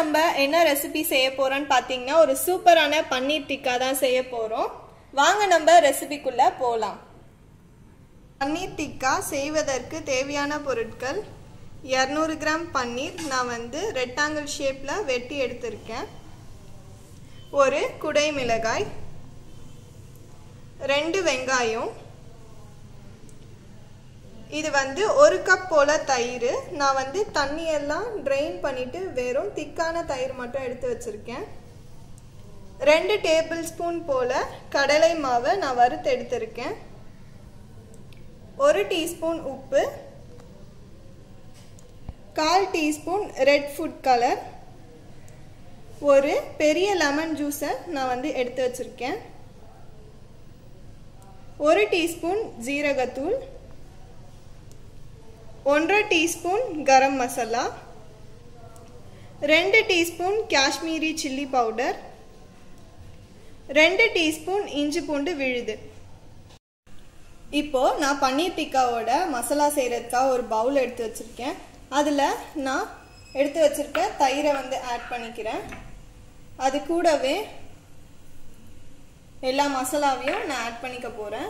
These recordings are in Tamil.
நம்ம என்ன ரெசிபி செய்ய போறோம்னு பார்த்தீங்கன்னா ஒரு சூப்பரான பன்னீர் டிக்கா தான் செய்ய போறோம் வாங்க நம்ம ரெசிபிக்குள்ள போகலாம் பன்னீர் டிக்கா செய்வதற்கு தேவையான பொருட்கள் இரநூறு கிராம் பன்னீர் நான் வந்து ரெக்டாங்கிள் ஷேப்பில் வெட்டி எடுத்திருக்கேன் ஒரு குடை மிளகாய் ரெண்டு வெங்காயம் இது வந்து ஒரு கப் போல் தயிர் நான் வந்து தண்ணியெல்லாம் ட்ரெயின் பண்ணிவிட்டு வெறும் திக்கான தயிர் மட்டும் எடுத்து வச்சுருக்கேன் ரெண்டு டேபிள் ஸ்பூன் போல் கடலை மாவை நான் வறுத்து எடுத்திருக்கேன் ஒரு டீஸ்பூன் உப்பு கால் டீஸ்பூன் ரெட் ஃபுட் கலர் ஒரு பெரிய லெமன் ஜூஸை நான் வந்து எடுத்து வச்சுருக்கேன் ஒரு டீஸ்பூன் ஜீரகத்தூள் ஒன்றரை டீஸ்பூன் கரம் மசாலா ரெண்டு டீஸ்பூன் காஷ்மீரி சில்லி பவுடர் ரெண்டு டீஸ்பூன் இஞ்சி பூண்டு விழுது இப்போ நான் பன்னீர் டிக்காவோட மசாலா செய்கிறதுக்காக ஒரு பவுல் எடுத்து வச்சுருக்கேன் அதில் நான் எடுத்து வச்சுருக்க தயிரை வந்து ஆட் பண்ணிக்கிறேன் அது கூடவே எல்லா மசாலாவையும் நான் ஆட் பண்ணிக்க போகிறேன்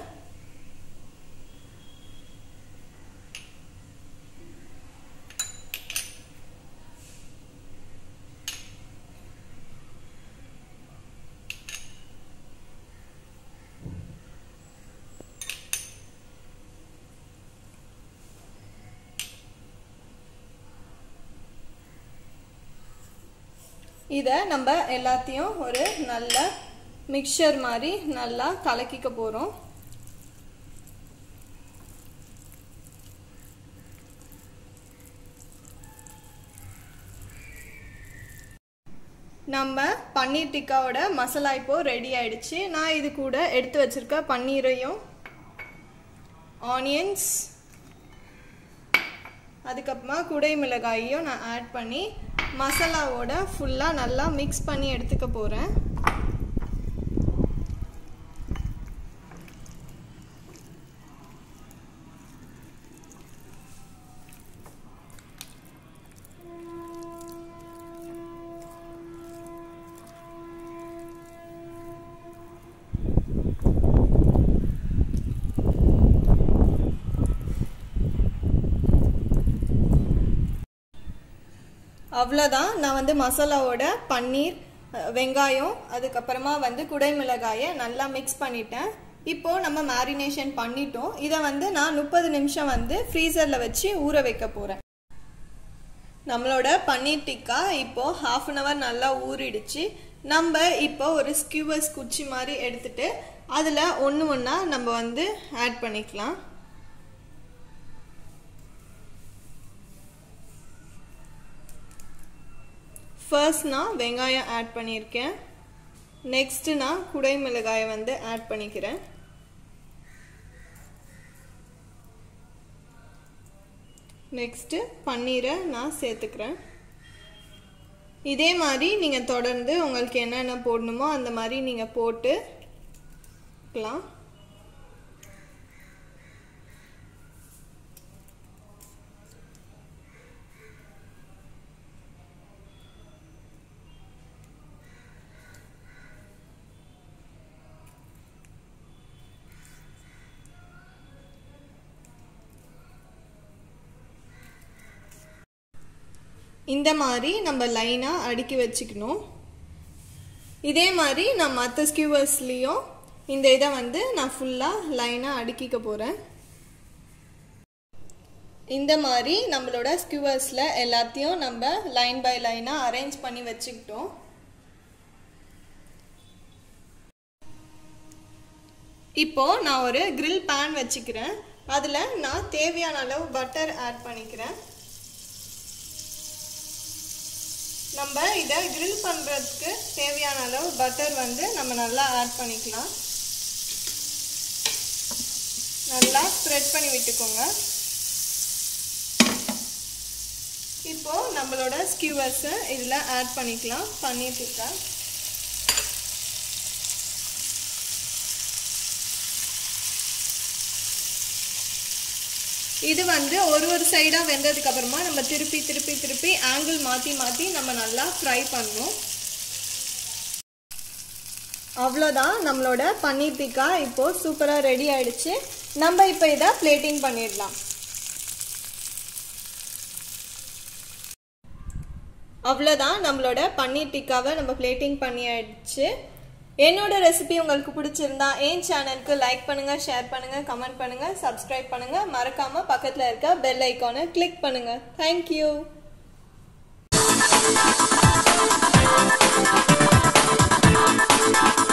இதை நம்ம எல்லாத்தையும் ஒரு நல்ல மிக்சர் மாதிரி நல்லா கலக்கிக்க போகிறோம் நம்ம பன்னீர் டிக்காவோட மசாலா இப்போ ரெடி ஆயிடுச்சு நான் இது கூட எடுத்து வச்சிருக்க பன்னீரையும் ஆனியன்ஸ் அதுக்கப்புறமா குடை மிளகாயையும் நான் ஆட் பண்ணி மசாலாவோட ஃபுல்லாக நல்லா மிக்ஸ் பண்ணி எடுத்துக்க போகிறேன் அவ்வளோதான் நான் வந்து மசாலாவோட பன்னீர் வெங்காயம் அதுக்கப்புறமா வந்து குடை மிளகாயை நல்லா மிக்ஸ் பண்ணிட்டேன் இப்போ நம்ம மேரினேஷன் பண்ணிட்டோம் இதை வந்து நான் முப்பது நிமிஷம் வந்து ஃப்ரீசரில் வச்சு ஊற வைக்க போகிறேன் நம்மளோட பன்னீர் டிக்கா இப்போ ஹாஃப் அன் ஹவர் நல்லா ஊறிடுச்சு நம்ம இப்போ ஒரு ஸ்கியூவர்ஸ் குச்சி மாதிரி எடுத்துட்டு அதில் ஒன்று ஒன்றா நம்ம வந்து ஆட் பண்ணிக்கலாம் ஃபர்ஸ்ட் நான் வெங்காயம் ஆட் பண்ணியிருக்கேன் நெக்ஸ்ட்டு நான் குடை மிளகாயை வந்து ஆட் பண்ணிக்கிறேன் நெக்ஸ்ட்டு பன்னீரை நான் சேர்த்துக்கிறேன் இதே மாதிரி நீங்கள் தொடர்ந்து உங்களுக்கு என்னென்ன போடணுமோ அந்த மாதிரி நீங்கள் போட்டு க்கலாம் இந்த மாதிரி நம்ம லைனாக அடுக்கி வச்சுக்கணும் இதே மாதிரி நான் மற்ற ஸ்கியூவர்ஸ்லேயும் இந்த இதை வந்து நான் ஃபுல்லாக லைனாக அடுக்கிக்க போகிறேன் இந்த மாதிரி நம்மளோட ஸ்கியூவர்ஸில் எல்லாத்தையும் நம்ம லைன் பை லைனாக அரேஞ்ச் பண்ணி வச்சுக்கிட்டோம் இப்போ நான் ஒரு கிரில் பேன் வச்சுக்கிறேன் அதில் நான் தேவையான அளவு பட்டர் ஆட் பண்ணிக்கிறேன் நம்ம இதை கிரில் பண்ணுறதுக்கு தேவையான அளவு பட்டர் வந்து நம்ம நல்லா ஆட் பண்ணிக்கலாம் நல்லா ஸ்ப்ரெட் பண்ணி விட்டுக்கோங்க இப்போ நம்மளோட ஸ்கியூவர்ஸை இதில் ஆட் பண்ணிக்கலாம் பன்னீர் டிக்கா இது வந்து ஒரு ஒரு சைடாக வெந்ததுக்கு அப்புறமா நம்ம திருப்பி திருப்பி திருப்பி ஆங்கிள் மாற்றி மாற்றி நம்ம நல்லா ஃப்ரை பண்ணணும் அவ்வளோதான் நம்மளோட பன்னீர் டிக்கா இப்போ சூப்பராக ரெடி ஆயிடுச்சு நம்ம இப்போ இதை பிளேட்டிங் பண்ணிடலாம் அவ்வளோதான் நம்மளோட பன்னீர் டிக்காவை நம்ம பிளேட்டிங் பண்ணியாயிடுச்சு என்னோட ரெசிபி உங்களுக்கு பிடிச்சிருந்தா என் சேனலுக்கு லைக் பண்ணுங்க ஷேர் பண்ணுங்க கமெண்ட் பண்ணுங்க சப்ஸ்கிரைப் பண்ணுங்க மறக்காம பக்கத்தில் இருக்க பெல் ஐக்கானை கிளிக் பண்ணுங்க தேங்க்யூ Thank you.